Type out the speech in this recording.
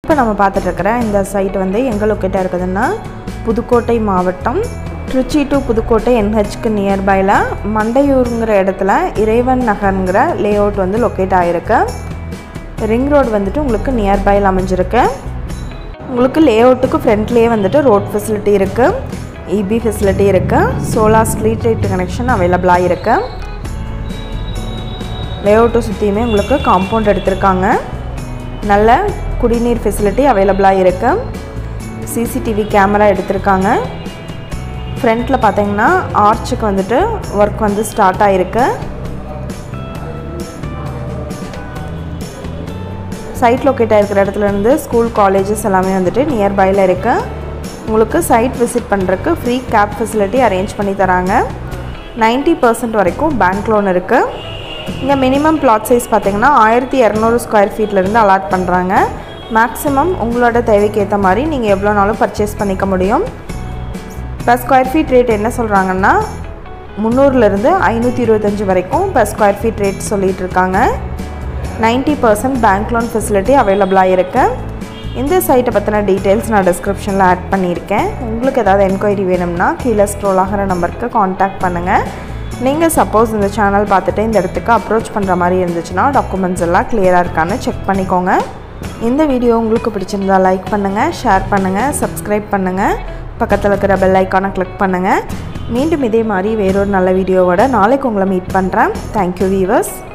இப்போ நம்ம பார்த்துட்டு இருக்கிற இந்த சைட் வந்து எங்கே லொக்கேட்டாக இருக்குதுன்னா புதுக்கோட்டை மாவட்டம் திருச்சி டு புதுக்கோட்டை என்ஹெச்க்கு நியர்பையில் மண்டையூருங்கிற இடத்துல இறைவன் நகருங்கிற லே அவுட் வந்து லொக்கேட் ஆகிருக்கு ரிங் ரோடு வந்துட்டு உங்களுக்கு நியர்பையில் அமைஞ்சிருக்கு உங்களுக்கு லே அவுட்டுக்கு ஃப்ரண்ட்லேயே வந்துட்டு ரோட் ஃபெசிலிட்டி இருக்குது இபி ஃபெசிலிட்டி இருக்குது சோலார் ஸ்ட்ரீட் லைட் கனெக்ஷன் அவைலபிளாக இருக்குது லே அவுட்டை சுற்றியுமே உங்களுக்கு காம்பவுண்ட் எடுத்திருக்காங்க நல்ல குடிநீர் ஃபெசிலிட்டி அவைலபிளாக இருக்குது சிசிடிவி கேமரா எடுத்திருக்காங்க ஃப்ரண்ட்டில் பார்த்தீங்கன்னா ஆர்ச்சுக்கு வந்துட்டு ஒர்க் வந்து ஸ்டார்ட் ஆகிருக்கு சைட் லொக்கேட் ஆகிருக்கிற இடத்துல இருந்து ஸ்கூல் காலேஜஸ் எல்லாமே வந்துட்டு நியர்பையில் இருக்குது உங்களுக்கு சைட் விசிட் பண்ணுறதுக்கு ஃப்ரீ கேப் ஃபெசிலிட்டி அரேஞ்ச் பண்ணி தராங்க 90% பர்சன்ட் வரைக்கும் பேங்க் லோன் இருக்குது இங்கே மினிமம் பிளாட் சைஸ் பார்த்தீங்கன்னா ஆயிரத்தி இரநூறு ஸ்கொயர் ஃபீட்லேருந்து அலாட் பண்ணுறாங்க மேக்ஸிமம் உங்களோட தேவைக்கு ஏற்ற மாதிரி நீங்கள் எவ்வளோ நாளும் பர்ச்சேஸ் பண்ணிக்க முடியும் பர் ஸ்கொயர் ஃபீட் ரேட் என்ன சொல்கிறாங்கன்னா முந்நூறுலேருந்து ஐநூற்றி இருபத்தஞ்சி வரைக்கும் பர் ஸ்கொயர் ஃபீட் ரேட் சொல்லிகிட்டு இருக்காங்க 90% பர்சன்ட் பேங்க் லோன் ஃபெசிலிட்டி அவைலபிளாக இருக்குது இந்த சைட்டை பற்றின டீட்டெயில்ஸ் நான் டிஸ்கிரிப்ஷனில் ஆட் பண்ணியிருக்கேன் உங்களுக்கு ஏதாவது என்கொயரி வேணும்னா கீழே ஸ்க்ரோல் ஆகிற நம்பருக்கு காண்டாக்ட் பண்ணுங்கள் நீங்கள் சப்போஸ் இந்த சேனல் பார்த்துட்டு இந்த இடத்துக்கு அப்ரோச் பண்ணுற மாதிரி இருந்துச்சுன்னா டாக்குமெண்ட்ஸ் எல்லாம் கிளியராக இருக்கான்னு செக் பண்ணிக்கோங்க இந்த வீடியோ உங்களுக்கு பிடிச்சிருந்தா லைக் பண்ணுங்கள் ஷேர் பண்ணுங்கள் சப்ஸ்கிரைப் பண்ணுங்கள் பக்கத்தில் இருக்கிற பெல் ஐக்கானை கிளிக் பண்ணுங்கள் மீண்டும் இதே மாதிரி வேறொரு நல்ல வீடியோவோட நாளைக்கு உங்களை மீட் பண்ணுறேன் தேங்க்யூ வீவர்ஸ்